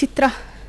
ಚಿತ್ರ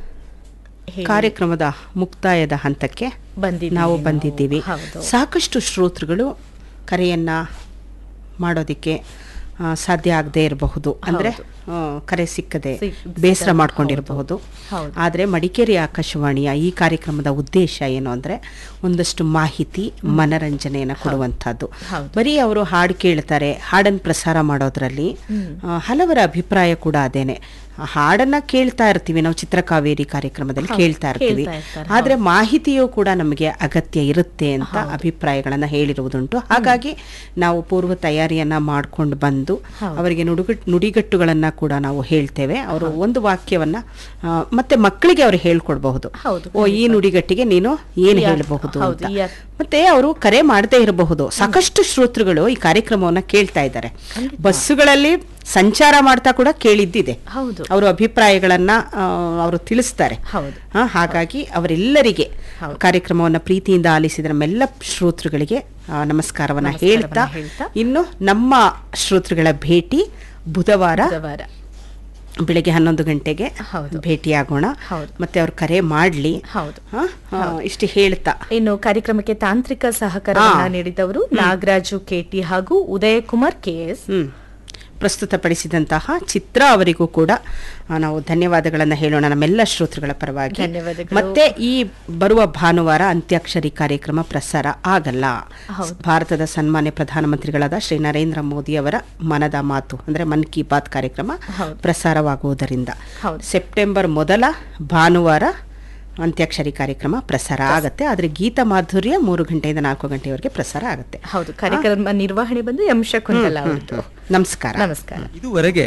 ಹೇಳಿ. ಕಾರ್ಯಕ್ರಮದ ಮುಕ್ತಾಯದ ಹಂತಕ್ಕೆ ಬಂದಿದ್ದೀವಿ ನಾವು ನಾವು. ಬಂದಿದ್ದೀವಿ ಹೌದು. ಸಾಕಷ್ಟು ಶ್ರೋತೃಗಳು ಕರೆಯನ್ನ ಮಾಡೋದಕ್ಕೆ ಆ, ಸಾಧ್ಯ ಆಗದೆ ಇರಬಹುದು ಅಂದ್ರೆ ಆ, ಕರೆ ಸಿಕ್ಕದೆ ಸಿಕ್- ಬೇಸರ ಸಿಕ್ಕದೆ, ಮಾಡ್ಕೊಂಡಿರಬಹುದು ಹೌದು. ಆದರೆ ಮಡಿಕೇರಿ ಆಕಾಶವಾಣಿಯ ಈ ಕಾರ್ಯಕ್ರಮದ ಉದ್ದೇಶ ಏನು ಅಂದ್ರೆ ಒಂದಷ್ಟು ಮಾಹಿತಿ ಮನರಂಜನೆಯನ್ನು ಕೊಡುವಂಥದ್ದು ಹೌದು. ಬರೀ ಅವರು ಹಾಡು ಕೇಳ್ತಾರೆ ಹಾಡನ್ನು ಪ್ರಸಾರ ಮಾಡೋದ್ರಲ್ಲಿ ಆ, ಹಲವರ ಅಭಿಪ್ರಾಯ ಕೂಡ ಅದೇನೆ ಆ ಹಾಡನ್ನ ಕೇಳ್ತಾ ಇರ್ತೀವಿ ನಾವು ಚಿತ್ರಕಾವೇರಿ ಕಾರ್ಯಕ್ರಮದಲ್ಲಿ ಹೌದು, ಕೇಳ್ತಾ ಇರ್ತೀವಿ ಕೇಳ್ತಾ ಇರ್ತಾರೆ, ಆದ್ರೆ ಮಾಹಿತಿಯೂ ಕೂಡ ನಮಗೆ ಅಗತ್ಯ ಇರುತ್ತೆ ಅಂತ ಅಭಿಪ್ರಾಯಗಳನ್ನ ಹೇಳಿರುವುದುಂಟು ಹಾಗಾಗಿ ನಾವು ಪೂರ್ವ ತಯಾರಿಯನ್ನ ಮಾಡ್ಕೊಂಡು ಬಂದು ಹೌದು. ಅವರಿಗೆ ನುಡಿಗಟ್ ನುಡಿಗಟ್ಟುಗಳನ್ನ ಕೂಡ ನಾವು ಹೇಳ್ತೇವೆ ಅವರು ಒಂದು ವಾಕ್ಯವನ್ನ ಆ, ಮತ್ತೆ ಮಕ್ಕಳಿಗೆ ಅವರು ಹೇಳ್ಕೊಡ್ಬಹುದು ಹೌದು, ಓ ಈ ನುಡಿಗಟ್ಟಿಗೆ ನೀನು ಏನ್ ಈ ಅರ್ಥ- ಹೇಳಬಹುದು ಹೌದು, ಅಂತ ಈ ಅರ್ಥ. ಮತ್ತೆ ಅವರು ಕರೆ ಮಾಡದೇ ಇರಬಹುದು ಸಾಕಷ್ಟು ಶ್ರೋತೃಗಳು ಈ ಕಾರ್ಯಕ್ರಮವನ್ನ ಕೇಳ್ತಾ ಇದ್ದಾರೆ ಬಸ್ಸುಗಳಲ್ಲಿ ಸಂಚಾರ ಮಾಡ್ತಾ ಕೂಡ ಕೇಳಿದ್ದಿದೆ ಹೌದು ಅವರು ಅಭಿಪ್ರಾಯಗಳನ್ನ ಆ, ಅವರು ತಿಳಿಸ್ತಾರೆ ಹೌದು. ಆ, ಹಾಗಾಗಿ ಅವರೆಲ್ಲರಿಗೆ ಹೌದು. ಕಾರ್ಯಕ್ರಮವನ್ನು ಪ್ರೀತಿಯಿಂದ ಆಲಿಸಿದ ನಮ್ಮೆಲ್ಲ ಶ್ರೋತೃಗಳಿಗೆ ಆ, ನಮಸ್ಕಾರವನ್ನ ನಮಸ್ಕಾರವನ್ನ ಹೇಳ್ತಾ ಹೇಳ್ತಾ ಇನ್ನು ನಮ್ಮ ಶ್ರೋತೃಗಳ ಭೇಟಿ ಬುಧವಾರ ಬುಧವಾರ ಬೆಳಗ್ಗೆ ಹನ್ನೊಂದು ಗಂಟೆಗೆ ಹೌದು. ಭೇಟಿಯಾಗೋಣ ಹೌದು. ಮತ್ತೆ ಅವ್ರು ಕರೆ ಮಾಡ್ಲಿ ಹೌದು ಆ, ಆ, ಇಷ್ಟು ಹೇಳ್ತಾ ಇನ್ನು ಕಾರ್ಯಕ್ರಮಕ್ಕೆ ತಾಂತ್ರಿಕ ಸಹಕಾರವನ್ನ ಆ. ನೀಡಿದವರು ನಾಗರಾಜು ಕೆಟಿ ಹಾಗೂ ಉದಯ ಕುಮಾರ್ ಕೆಎಸ್ ಹ್ಮ್ ಪ್ರಸ್ತುತಪಡಿಸಿದಂತಹ ಚಿತ್ರ ಅವರಿಗೂ ಕೂಡ ಆ, ನಾವು ಧನ್ಯವಾದಗಳನ್ನು ಹೇಳೋಣ ನಮ್ಮೆಲ್ಲ ಶ್ರೋತೃಗಳ ಪರವಾಗಿ ಧನ್ಯವಾದಗಳು. ಮತ್ತೆ ಈ ಬರುವ ಭಾನುವಾರ ಅಂತ್ಯಾಕ್ಷರಿ ಕಾರ್ಯಕ್ರಮ ಪ್ರಸಾರ ಆಗಲ್ಲ ಹೌದು. ಭಾರತದ ಸನ್ಮಾನ್ಯ ಪ್ರಧಾನಮಂತ್ರಿಗಳಾದ ಶ್ರೀ ನರೇಂದ್ರ ಮೋದಿ ಅವರ ಮನದ ಮಾತು ಅಂದ್ರೆ ಮನ್ ಕಿ ಬಾತ್ ಕಾರ್ಯಕ್ರಮ ಹೌದು. ಪ್ರಸಾರವಾಗುವುದರಿಂದ ಹೌದು. ಸೆಪ್ಟೆಂಬರ್ ಮೊದಲ ಭಾನುವಾರ ಅಂತ್ಯಾಕ್ಷರಿ ಕಾರ್ಯಕ್ರಮ ಪ್ರಸಾರ ಆಗತ್ತೆ ಆದ್ರೆ ಗೀತ ಮಾಧುರ್ಯ ಮೂರು ಗಂಟೆಯಿಂದ ನಾಲ್ಕು ಗಂಟೆವರೆಗೆ ಪ್ರಸಾರ ಆಗತ್ತೆ ಹೌದು ಕಾರ್ಯಕ್ರಮ ನಿರ್ವಹಣೆ ಬಂದು ಎಂ ಶಕುಂತಲಾ ಅವರದ್ದು ನಮಸ್ಕಾರ ನಮಸ್ಕಾರ ಇದುವರೆಗೆ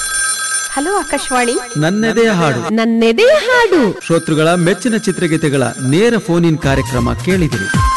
ಹಲೋ ಆಕಾಶವಾಣಿ ನನ್ನೆದೆಯ ಹಾಡು ನನ್ನೆದೆಯ ಹಾಡು ಶ್ರೋತೃಗಳ ಮೆಚ್ಚಿನ ಚಿತ್ರಗೀತೆಗಳ ನೇರ ಫೋನ್ ಇನ್ ಕಾರ್ಯಕ್ರಮ ಕೇಳಿದಿರಿ